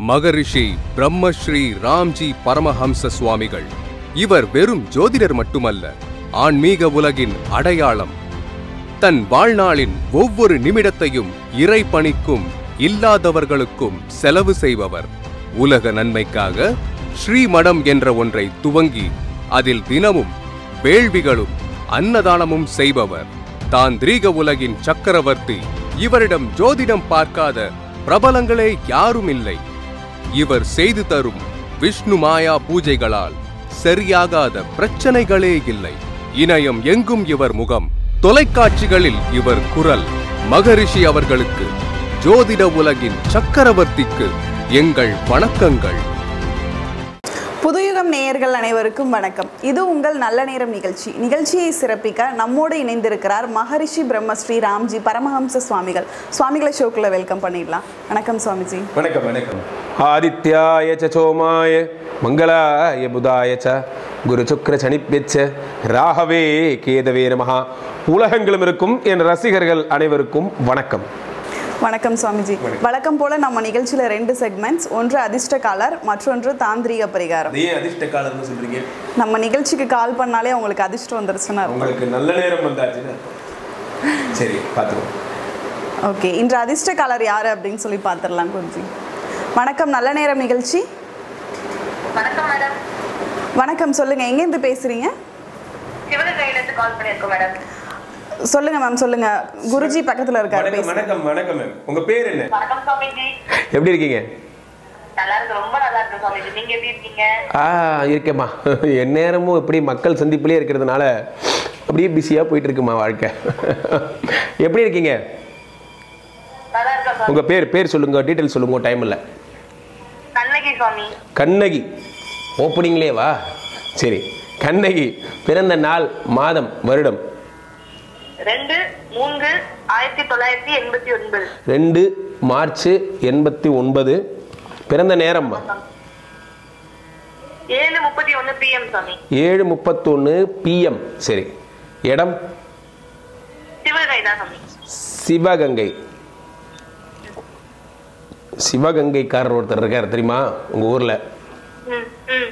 மகரிஷி பிரம்மஸ்ரீ ராம்ஜி பரமஹம்ச சுவாமிகள் இவர் வெறும் ஜோதிடர் மட்டுமல்ல ஆன்மீக உலகின் அடையாளம் தன் வாழ்நாளின் ஒவ்வொரு நிமிடத்தையும் இறை பணிக்கும் இல்லாதவர்களுக்கும் செலவு செய்பவர் உலக நன்மைக்காக ஸ்ரீமடம் என்ற ஒன்றை துவங்கி அதில் தினமும் வேள்விகளும் அன்னதானமும் செய்பவர் தாந்திரீக உலகின் சக்கரவர்த்தி இவரிடம் ஜோதிடம் பார்க்காத பிரபலங்களே யாரும் இல்லை இவர் செய்து தரும் விஷ்ணு மாயா பூஜைகளால் சரியாகாத பிரச்சனைகளே இல்லை இணையம் எங்கும் இவர் முகம் தொலைக்காட்சிகளில் இவர் குரல் மகரிஷி அவர்களுக்கு ஜோதிட உலகின் சக்கரவர்த்திக்கு எங்கள் வணக்கங்கள் புதுயுகம் நேயர்கள் அனைவருக்கும் வணக்கம் இது உங்கள் நல்ல நேரம் நிகழ்ச்சி நிகழ்ச்சியை சிறப்பிக்க நம்மோடு இணைந்திருக்கிறார் மகரிஷி பிரம்மஸ்ரீ ராம்ஜி பரமஹம்ச சுவாமிகள் சுவாமிகளை ஷோக்குள்ள வெல்கம் பண்ணிடலாம் வணக்கம் சுவாமிஜி வணக்கம் வணக்கம் ஆதித்யாய ச சோமாய மங்களாய புதாய ச குரு சுக்ர சனிப்பிச்ச ராகவே கேதவே நமஹா உலகங்களும் இருக்கும் என் ரசிகர்கள் அனைவருக்கும் வணக்கம் வணக்கம் சுவாமிஜி வழக்கம் போல நம்ம நிகழ்ச்சியில ரெண்டு செக்மெண்ட்ஸ் ஒன்று அதிர்ஷ்ட காலர் மற்றொன்று தாந்திரீக பரிகாரம் ஏன் அதிர்ஷ்ட காலம்னு சொல்றீங்க நம்ம நிகழ்ச்சிக்கு கால் பண்ணாலே உங்களுக்கு அதிர்ஷ்டம் வந்துருச்சுன்னா இருக்கும். உங்களுக்கு நல்ல நேரம் வந்தாச்சுன்னு சரி பார்த்துக்கோங்க ஓகே இன்று அதிர்ஷ்ட காலர் யாரு அப்படின்னு சொல்லி பார்த்துடலாம் குருஜி வணக்கம் நல்ல நேரம் நிகழ்ச்சி வணக்கம் மேடம் வணக்கம் சொல்லுங்க எங்கேருந்து பேசுறீங்க சிவகங்கையிலிருந்து கால் பண்ணியிருக்கோம் மேடம் சொல்லுங்க மேம் சொல்லுங்க குருஜி பக்கத்துல இருக்காரு வணக்கம் பேசுங்க வணக்கம் வணக்கம் மேம் உங்க பேர் என்ன வணக்கம் சுவாமிஜி எப்படி இருக்கீங்க நல்லா இருக்கு ரொம்ப நல்லா இருக்கு சுவாமிஜி நீங்க எப்படி இருக்கீங்க ஆ இருக்கேம்மா எந்நேரமும் எப்படி மக்கள் சந்திப்புலேயே இருக்கிறதுனால அப்படியே பிஸியாக போயிட்டு இருக்குமா வாழ்க்கை எப்படி இருக்கீங்க நல்லா இருக்கா சுவாமி உங்கள் பேர் பேர் சொல்லுங்க டீட்டெயில் சொல்லுங்க டைம் இல்லை கண்ணகி சுவாமி கண்ணகி ஓப்பனிங்லே வா சரி கண்ணகி பிறந்த நாள் மாதம் வருடம் ரெண்டு மூன்று ஆயிரத்தி தொள்ளாயிரத்தி எண்பத்தி ஒன்பது ரெண்டு மார்ச் எண்பத்தி ஒன்பது பிறந்த நேரம்மா ஏழு முப்பத்தி ஒன்னு பிஎம் சுவாமி ஏழு முப்பத்தொன்று பிஎம் சரி இடம் சிவகங்கை தான் சுவாமி சிவகங்கை சிவகங்கைக்காரர் ஒருத்தர் இருக்கார் தெரியுமா உங்கள் ஊரில் ம் ம்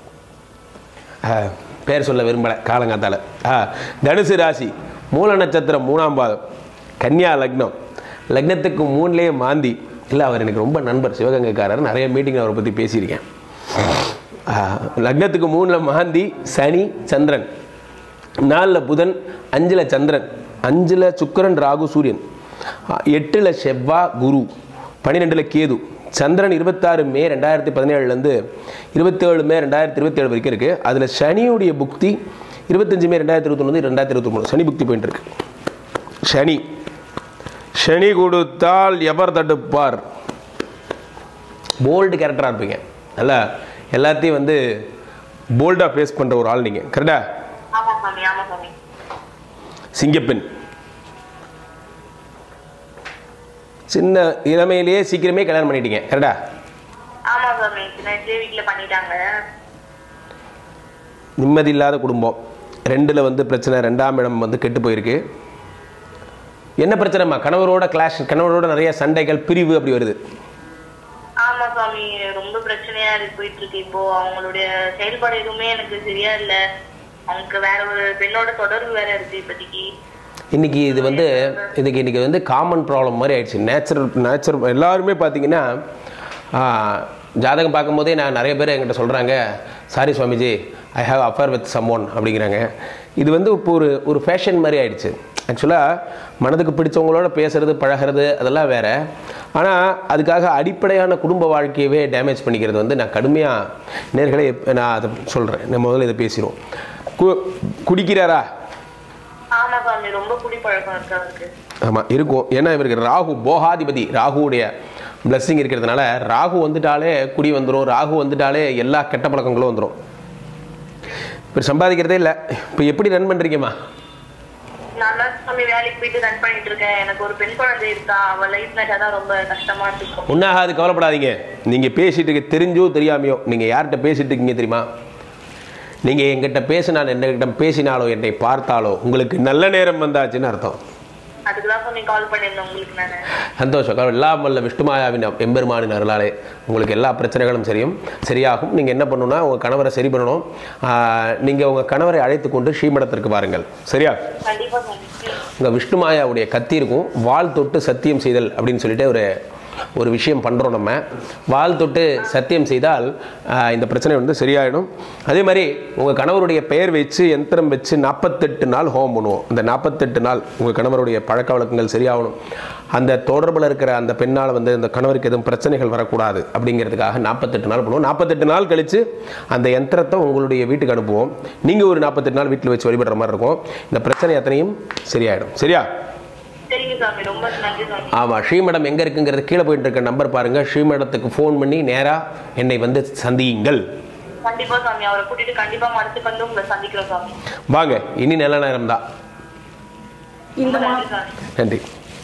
பேர் சொல்ல விரும்பலை காலங்காத்தால ஆ தனுசு ராசி மூல நட்சத்திரம் மூணாம் பாதம் கன்னியா லக்னம் லக்னத்துக்கு மூணுலேயே மாந்தி இல்லை அவர் எனக்கு ரொம்ப நண்பர் சிவகங்கைக்காரர் நிறைய மீட்டிங் அவரை பற்றி பேசியிருக்கேன் ஆ, லக்னத்துக்கு மூணில் மாந்தி சனி சந்திரன் நாலில் புதன் அஞ்சில் சந்திரன் அஞ்சில் சுக்கிரன் ராகு சூரியன் ஆ, எட்டுல செவ்வா குரு பன்னிரெண்டில் கேது சந்திரன் இருபத்தாறு மே ரெண்டாயிரத்தி பதினேழுலேருந்து இருபத்தேழு மே ரெண்டாயிரத்தி இருபத்தேழு வரைக்கும் இருக்குது அதில் சனியுடைய புக்தி இருபத்தஞ்சு மே ரெண்டாயிரத்தி இருபத்தொன்று ரெண்டாயிரத்தி இருபத்தி மூணு சனி புக்தி போயிட்டு இருக்கு சனி சனி கொடுத்தால் எவர் தடுப்பார் போல்டு கேரக்டராக இருப்பீங்க நல்லா எல்லாத்தையும் வந்து போல்டாக ஃபேஸ் பண்ணுற ஒரு ஆள் நீங்கள் கரெக்டா ஆமா சுவாமி ஆமா சுவாமி சிங்கப்பெண் சின்ன இளமையிலேயே சீக்கிரமே கல்யாணம் பண்ணிட்டீங்க கரெக்டா ஆமா சுவாமி சின்ன வயசுலயே வீட்டுல பண்ணிட்டாங்க நிம்மதி இல்லாத குடும்பம் ரெண்டில் வந்து பிரச்சனை ரெண்டாம் இடம் வந்து கெட்டு போயிருக்கு என்ன பிரச்சனைம்மா கணவரோட கிளாஷ் கணவரோட நிறைய சண்டைகள் பிரிவு அப்படி வருது ஆமா சுவாமி ரொம்ப பிரச்சனையா இருக்கு போயிட்டு இருக்கு இப்போ அவங்களுடைய செயல்பாடு எதுவுமே எனக்கு சரியா இல்ல அவங்களுக்கு வேற ஒரு பெண்ணோட தொடர்பு வேற இருக்கு இப்போதைக்கு இன்னைக்கு இது வந்து இதுக்கு இன்னைக்கு வந்து காமன் ப்ராப்ளம் மாதிரி ஆயிடுச்சு நேச்சுரல் நேச்சுரல் எல்லாருமே பார்த்தீங்கன்னா ஆ, ஜாதகம் பார்க்கும்போதே நான் நிறைய பேர் என்கிட்ட சொல்கிறாங்க sorry Swamiji I have affair with someone அப்படிங்கிறாங்க இது வந்து இப்போ ஒரு ஒரு ஃபேஷன் மாதிரி ஆயிடுச்சு ஆக்சுவலாக மனதுக்கு பிடிச்சவங்களோட பேசுறது பழகிறது அதெல்லாம் வேற ஆனால் அதுக்காக அடிப்படையான குடும்ப வாழ்க்கையவே டேமேஜ் பண்ணிக்கிறது வந்து நான் கடுமையாக நேர்களே நான் அதை சொல்கிறேன் நம்ம முதல்ல இதை பேசிடுவோம் கு குடிக்கிறாரா ஆமா சுவாமி ரொம்ப குடிப்பழக்கம் இருக்கு அவருக்கு ஆமாம் இருக்கும் ஏன்னா இவருக்கு ராகு போகாதிபதி ராகுவுடைய blessing இருக்கிறதுனால ராகு வந்துட்டாலே குடி வந்துடும் ராகு வந்துட்டாலே எல்லா கெட்ட பழக்கங்களும் வந்துடும் இப்போ சம்பாதிக்கிறதே இல்லை இப்போ எப்படி ரன் பண்ணுறீங்கம்மா நான் தான் சுவாமி வேலைக்கு போயிட்டு ரன் பண்ணிட்டு இருக்கேன் எனக்கு ஒரு பெண் குழந்தை இருக்கா அவ லைஃப் தான் ரொம்ப கஷ்டமா இருக்கும் ஒன்றாகாது கவலைப்படாதீங்க நீங்கள் பேசிட்டு இருக்க தெரிஞ்சோ தெரியாமையோ நீங்கள் யார்கிட்ட பேசிட்டு இருக்கீங்க தெரியுமா நீங்கள் எங்கிட்ட பேசினால் என்னகிட்ட பேசினாலோ என்னை பார்த்தாலோ உங்களுக்கு நல்ல நேரம் வந்தாச்சுன்னு அர்த்தம் அதுக்கு தான் சாமி கால் பண்ணியிருந்தேன் உங்களுக்கு நானு சந்தோஷம் காரணம் எல்லாம் வல்ல விஷ்ணுமாயாவின் எம்பெருமானின் அருளாலே உங்களுக்கு எல்லா பிரச்சனைகளும் சரியும் சரியாகும் நீங்கள் என்ன பண்ணணும்னா உங்கள் கணவரை சரி பண்ணணும் நீங்கள் உங்கள் கணவரை அழைத்து கொண்டு ஸ்ரீமடத்திற்கு வாருங்கள் சரியா கண்டிப்பா சாமி ம். உங்கள் விஷ்ணுமாயாவுடைய கத்தி இருக்கும் வாள் தொட்டு சத்தியம் செய்தல் அப்படின்னு சொல்லிட்டு ஒரு ஒரு விஷயம் பண்ணுறோம் நம்ம வாள் தொட்டு சத்தியம் செய்தால் ஆஹ், இந்த பிரச்சனை வந்து சரியாயிடும் அதே மாதிரி உங்கள் கணவருடைய பெயர் வச்சு யந்திரம் வச்சு நாற்பத்தெட்டு நாள் ஹோமம் பண்ணுவோம் இந்த நாற்பத்தெட்டு நாள் உங்கள் கணவருடைய பழக்க வழக்கங்கள் சரியாகணும் அந்த தொடர்பில் இருக்கிற அந்த பெண்ணால் வந்து இந்த கணவருக்கு எதுவும் பிரச்சனைகள் வரக்கூடாது அப்படிங்கிறதுக்காக நாற்பத்தெட்டு நாள் பண்ணுவோம் நாற்பத்தெட்டு நாள் கழித்து அந்த யந்திரத்தை உங்களுடைய வீட்டுக்கு அனுப்புவோம் நீங்கள் ஒரு நாற்பத்தெட்டு நாள் வீட்டில் வச்சு வழிபடுற மாதிரி இருக்கும் இந்த பிரச்சனை அத்தனையும் சரியாயிடும் சரியா சரிங்க சாமி ரொம்ப நன்றி சாமி ஆமாம் ஸ்ரீமடம் எங்கே இருக்குங்கிறது கீழே போயிட்டு இருக்க நம்பர் பாருங்கள் ஸ்ரீமடத்துக்கு ஃபோன் பண்ணி நேராக என்னை வந்து சந்தியுங்கள் கண்டிப்பா சாமி அவரை கூட்டிட்டு கண்டிப்பா மனசுக்கு வந்து உங்களை சந்திக்கிறோம் சாமி வாங்க இனி நல்ல நேரம் தான் இந்த ரொம்ப மா நன்றி சாமி நன்றி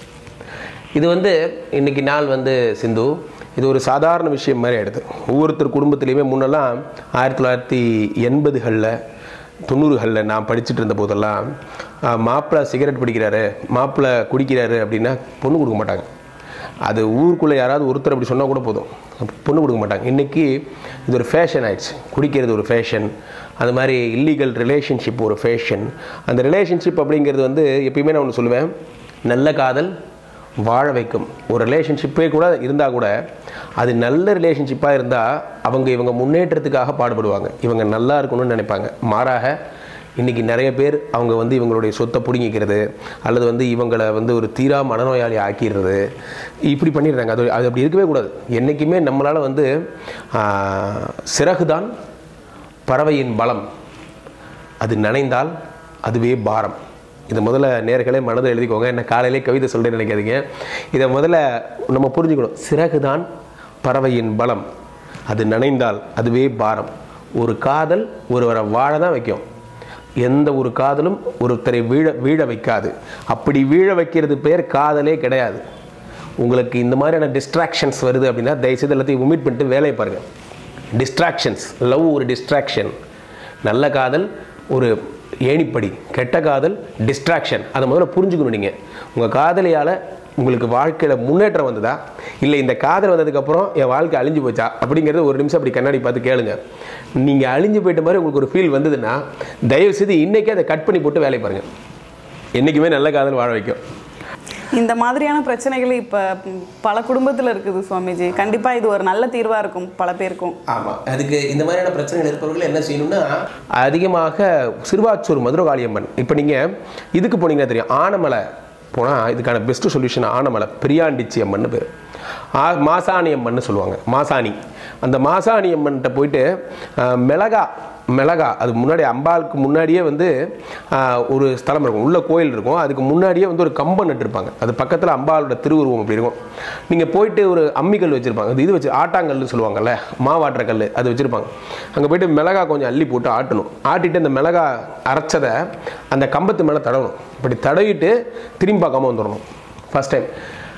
இது வந்து இன்னைக்கு நாள் வந்து சிந்து இது ஒரு சாதாரண விஷயம் மாதிரி ஆயிடுது ஒவ்வொருத்தர் குடும்பத்திலையுமே முன்னெல்லாம் ஆயிரத்தி தொள்ளாயிரத்தி எண்பதுகளில் தொண்ணூறுகளில் நான் படிச்சுட்டு இருந்த போதெல்லாம் ஆஹ், மாப்பிள்ளை சிகரெட் பிடிக்கிறாரு மாப்பிள்ளை குடிக்கிறாரு அப்படின்னா பொண்ணு கொடுக்க மாட்டாங்க அது ஊருக்குள்ளே யாராவது ஒருத்தர் அப்படி சொன்னால் கூட போதும் பொண்ணு கொடுக்க மாட்டாங்க இன்றைக்கி இது ஒரு ஃபேஷன் ஆயிடுச்சு குடிக்கிறது ஒரு ஃபேஷன் அது மாதிரி இல்லீகல் ரிலேஷன்ஷிப் ஒரு ஃபேஷன் அந்த ரிலேஷன்ஷிப் அப்படிங்கிறது வந்து எப்பயுமே நான் ஒன்று சொல்லுவேன் நல்ல காதல் வாழ வைக்கும் ஒரு ரிலேஷன்ஷிப்பே கூட இருந்தால் கூட அது நல்ல ரிலேஷன்ஷிப்பாக இருந்தால் அவங்க இவங்க முன்னேற்றத்துக்காக பாடுபடுவாங்க இவங்க நல்லா இருக்கணும்னு நினைப்பாங்க மாறாக இன்றைக்கி நிறைய பேர் அவங்க வந்து இவங்களுடைய சொத்தை பிடுங்கிக்கிறது அல்லது வந்து இவங்களை வந்து ஒரு தீரா மனநோயாளி ஆக்கிடுறது இப்படி பண்ணிடுறாங்க அது அது அப்படி இருக்கவே கூடாது என்றைக்குமே நம்மளால் வந்து ஆஹ், சிறகுதான் பறவையின் பலம் அது நனைந்தால் அதுவே பாரம் இதை முதல்ல நேர்களே மனதில் எழுதிக்கோங்க என்ன காலையிலே கவிதை சொல்கிறேன்னு நினைக்காதீங்க இதை முதல்ல நம்ம புரிஞ்சுக்கணும் சிறகுதான் பறவையின் பலம் அது நனைந்தால் அதுவே பாரம் ஒரு காதல் ஒருவரை வாழ தான் வைக்கும் எந்த ஒரு காதலும் ஒருத்தரை வீழ வீழ வைக்காது அப்படி வீழ வைக்கிறது பேர் காதலே கிடையாது உங்களுக்கு இந்த மாதிரியான டிஸ்ட்ராக்ஷன்ஸ் வருது அப்படின்னா தயவுசெய்து எல்லாத்தையும் உமிட் பண்ணிட்டு வேலையை பாருங்கள் டிஸ்ட்ராக்ஷன்ஸ் லவ் ஒரு டிஸ்ட்ராக்ஷன் நல்ல காதல் ஒரு ஏணிப்படி கெட்ட காதல் டிஸ்ட்ராக்ஷன் அதை முதல்ல புரிஞ்சுக்கணும் நீங்கள் உங்கள் காதலியால் உங்களுக்கு வாழ்க்கையில் முன்னேற்றம் வந்ததா இல்லை இந்த காதல் வந்ததுக்கப்புறம் என் வாழ்க்கை அழிஞ்சு போச்சா அப்படிங்கிறது ஒரு நிமிஷம் அப்படி கண்ணாடி பார்த்து கேளுங்க நீங்கள் அழிஞ்சு போயிட்ட மாதிரி உங்களுக்கு ஒரு ஃபீல் வந்ததுன்னா தயவு செய்து இன்றைக்கே அதை கட் பண்ணி போட்டு வேலையை பாருங்கள் என்றைக்குமே நல்ல காதல் வாழ வைக்கும் இந்த மாதிரியான பிரச்சனைகள் இப்போ பல குடும்பத்தில் இருக்குது சுவாமிஜி கண்டிப்பாக இது ஒரு நல்ல தீர்வாக இருக்கும் பல பேருக்கும் ஆமாம் அதுக்கு இந்த மாதிரியான பிரச்சனைகள் இருப்பவர்கள் என்ன செய்யணும்னா அதிகமாக சிறுவாச்சூர் மதுரகாளியம்மன் இப்போ நீங்கள் இதுக்கு போனீங்கன்னா தெரியும் ஆனமலை போனால் இதுக்கான பெஸ்ட் சொல்யூஷன் ஆனமலை பிரியாண்டிச்சி அம்மன் பேர் ஆ மாசாணி அம்மன்னு சொல்லுவாங்க மாசாணி அந்த மாசாணி அம்மன்கிட்ட போயிட்டு ஆஹ், மிளகா மிளகா அது முன்னாடி அம்பாளுக்கு முன்னாடியே வந்து ஆஹ், ஒரு ஸ்தலம் இருக்கும் உள்ள கோயில் இருக்கும் அதுக்கு முன்னாடியே வந்து ஒரு கம்பம் நட்டுருப்பாங்க அது பக்கத்தில் அம்பாளோட திருவுருவம் அப்படி இருக்கும் நீங்கள் போயிட்டு ஒரு அம்மிக்கல் வச்சுருப்பாங்க இது இது வச்சு ஆட்டாங்கல்னு சொல்லுவாங்கல்ல மாவாட்டுற கல் அது வச்சுருப்பாங்க அங்கே போயிட்டு மிளகா கொஞ்சம் அள்ளி போட்டு ஆட்டணும் ஆட்டிட்டு அந்த மிளகா அரைச்சதை அந்த கம்பத்து மேலே தடவணும் இப்படி தடவிட்டு திரும்பி பார்க்காம வந்துடணும் ஃபஸ்ட் டைம்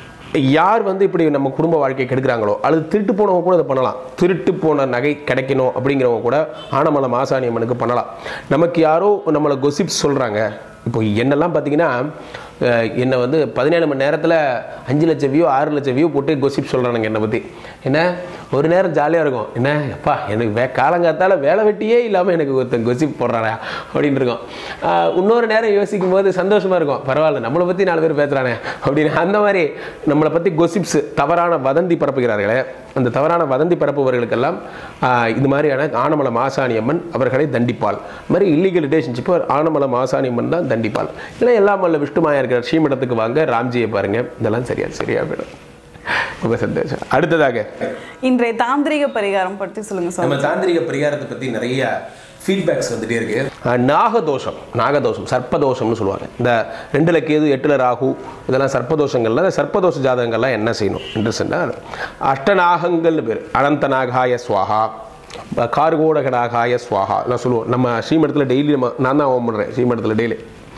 யார் வந்து இப்படி நம்ம குடும்ப வாழ்க்கையை கெடுக்கிறாங்களோ அல்லது திருட்டு போனவங்க கூட இதை பண்ணலாம் திருட்டு போன நகை கிடைக்கணும் அப்படிங்கிறவங்க கூட ஆனமலை மாசாணி அம்மனுக்கு பண்ணலாம் நமக்கு யாரோ நம்மளை கொசிப்ஸ் சொல்கிறாங்க இப்போ என்னெல்லாம் பார்த்தீங்கன்னா அஹ், என்னை வந்து பதினேழு மணி நேரத்தில் அஞ்சு லட்சம் வியூ ஆறு லட்சம் வியூ போட்டு கொசிப் சொல்கிறானுங்க என்னை பற்றி என்ன ஒரு நேரம் ஜாலியாக இருக்கும் என்ன அப்பா எனக்கு வே காலங்காத்தால வேலை வெட்டியே இல்லாமல் எனக்கு ஒருத்தன் கொசிப் போடுறானே அப்படின்னு இருக்கும் ஆஹ், இன்னொரு நேரம் யோசிக்கும் போது சந்தோஷமாக இருக்கும் பரவாயில்ல நம்மளை பற்றி நாலு பேர் பேசுகிறானே அப்படின்னு அந்த மாதிரி நம்மளை பற்றி கொசிப்ஸ் தவறான வதந்தி பரப்புகிறார்களே அந்த தவறான வதந்தி பரப்புபவர்களுக்கெல்லாம் ஆஹ், இது மாதிரியான ஆனமலை மாசாணி அம்மன் அவர்களை தண்டிப்பாள் இது மாதிரி இல்லீகல் ரிலேஷன்ஷிப் ஆனமலை மாசாணி அம்மன் தான் தண்டிப்பாள் இல்லை எல்லாம் வல்ல விஷ்ணுமாயா இருக்கிற ஸ்ரீமடத்துக்கு வாங்க ராம்ஜியை பாருங்க இதெல்லாம் சரியா சரியா போயிடும் ரொம்ப சந்தோஷம் அடுத்ததாக இன்றைய தாந்திரிக பரிகாரம் பற்றி சொல்லுங்க சுவாமி நம்ம தாந்திரிக பரிகாரத்தை பற்றி நிறைய ஃபீட்பேக்ஸ் வந்துட்டே இருக்கு அஹ் நாகதோஷம் நாகதோஷம் சர்ப்பதோஷம்னு சொல்லுவாங்க இந்த ரெண்டுல கேது எட்டுல ராகு இதெல்லாம் சர்ப்பதோஷங்கள்ல இந்த சர்ப்பதோஷ ஜாதகங்கள்லாம் என்ன செய்யணும் இன்ட்ரெஸ்டாக அஷ்டநாகங்கள்னு பேர் அனந்த நாகாய ஸ்வாஹா ப- கார்கோடக நாகாய ஸ்வாஹா எல்லாம் சொல்லுவோம் நம்ம ஸ்ரீமடத்தில் டெய்லி நம்ம நான் தான் ஓம் பண்ணுறேன் ஸ்ரீமடத்தில் டெய்லி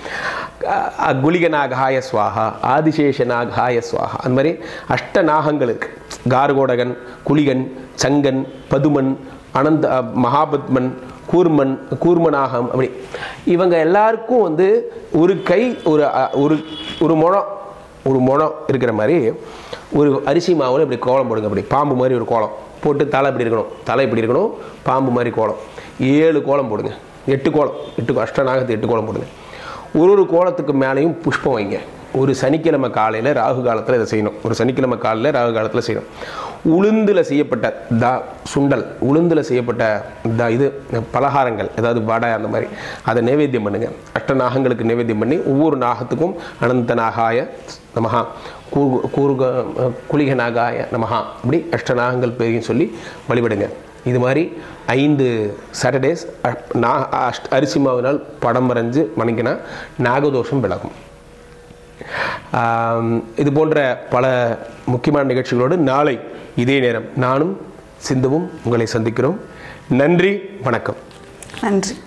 குளிகநாகாய ஸ்வாஹா ஆதிசேஷநாகாய ஸ்வாஹா அந்த மாதிரி அஷ்ட நாகங்கள் இருக்கு கார்கோடகன் குளிகன் சங்கன் பதுமன் அனந்த அஹ், மகாபத்மன் கூர்மன் கூர்மனாகம் அப்படி இவங்க எல்லாருக்கும் வந்து ஒரு கை ஒரு அ- ஒரு ஒரு முழம் ஒரு முழம் இருக்கிற மாதிரி ஒரு அரிசி மாவில் இப்படி கோலம் போடுங்க அப்படி பாம்பு மாதிரி ஒரு கோலம் போட்டு தலை இப்படி இருக்கணும் தலை இப்படி இருக்கணும் பாம்பு மாதிரி கோலம் ஏழு கோலம் போடுங்க எட்டு கோலம் எட்டு கோ- அஷ்டநாகத்து எட்டு கோலம் போடுங்க ஒரு ஒரு கோலத்துக்கு மேலேயும் புஷ்பம் வைங்க ஒரு சனிக்கிழமை காலையில் ராகு காலத்தில் இதை செய்யணும் ஒரு சனிக்கிழமை காலையில் ராகு காலத்தில் செய்யணும் உளுந்தில் செய்யப்பட்ட தா சுண்டல் உளுந்தில் செய்யப்பட்ட த இது பலகாரங்கள் ஏதாவது வடை அந்த மாதிரி அதை நைவேத்தியம் பண்ணுங்க அஷ்ட நாகங்களுக்கு நைவேத்தியம் பண்ணி ஒவ்வொரு நாகத்துக்கும் அனந்த நாகாய நமஹா கூர்க கூர்க குளிக நாகாய நமஹா அப்படி அஷ்ட நாகங்கள் பேரையும் சொல்லி வழிபடுங்க இது மாதிரி ஐந்து சாட்டர்டேஸ் நா அஷ்ட அரிசி மாவினால் படம் வரைஞ்சு வணங்கினா நாகதோஷம் விலகும் ஆம், இது போன்ற பல முக்கியமான நிகழ்ச்சிகளோடு நாளை இதே நேரம் நானும் சிந்துவும் உங்களை சந்திக்கிறோம் நன்றி வணக்கம் நன்றி